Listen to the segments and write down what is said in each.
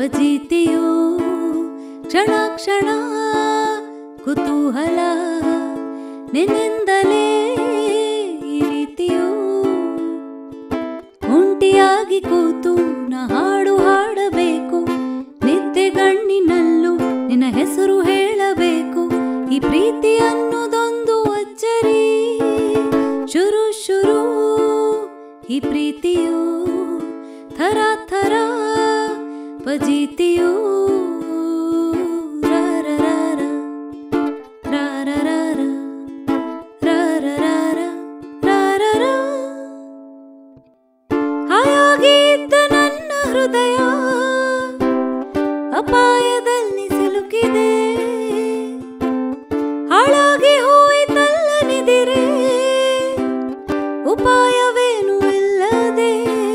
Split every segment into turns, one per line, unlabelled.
ಪಜೀತಿಯೋ ಕ್ಷಣ ಕ್ಷಣ ಕುತೂಹಲ ನಿನ್ನಿಂದಲೇ ಈ ರೀತಿಯೋ ಒಂಟಿಯಾಗಿ ಕೂತು ನಾ ಹಾಡು ಹಾಡಬೇಕು ನಿದ್ದೆ ಗಣ್ಣಿನಲ್ಲೂ ನಿನ್ನ ಹೆಸರು ಹೇಳಬೇಕು ಈ ಪ್ರೀತಿ ಅನ್ನೋದೊಂದು ಅಚ್ಚರಿ ಶುರು ಶುರು ಈ ಪ್ರೀತಿಯು ಥರ ಥರ ಪಜೀತಿಯು ರಾರ ರಾರ ರಾರ ರಾರ ರಾರ ರಾರ ರಾರ ರಾ. ಹಾಯಾಗಿ ಇದ್ದ ನನ್ನ ಹೃದಯ ಅಪಾಯದಲ್ಲಿ ಸಿಲುಕಿದೆ ಹಾಳಾಗಿ ಹೋಯಿತಲ್ಲ ನಿದಿರೆ ಉಪಾಯವೇನು ಇಲ್ಲದೆ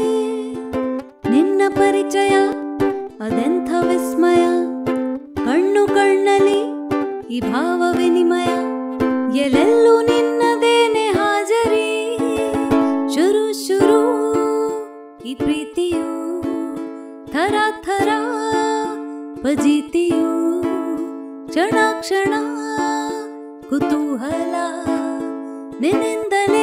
ನಿನ್ನ ಪರಿಚಯ ಅದೆಂಥ ವಿಸ್ಮಯ ಕಣ್ಣು ಕಣ್ಣಲ್ಲಿ ಈ ಭಾವ ವಿನಿಮಯ ಎಲ್ಲೆಲ್ಲೂ ನಿನ್ನದೇನೆ ಹಾಜರಿ ಶುರು ಶುರು ಈ ಪ್ರೀತಿಯು ಥರ ಥರ ಪಜೀತಿಯು ಕ್ಷಣ ಕ್ಷಣ ಕುತೂಹಲ ನಿನ್ನಿಂದಲೇ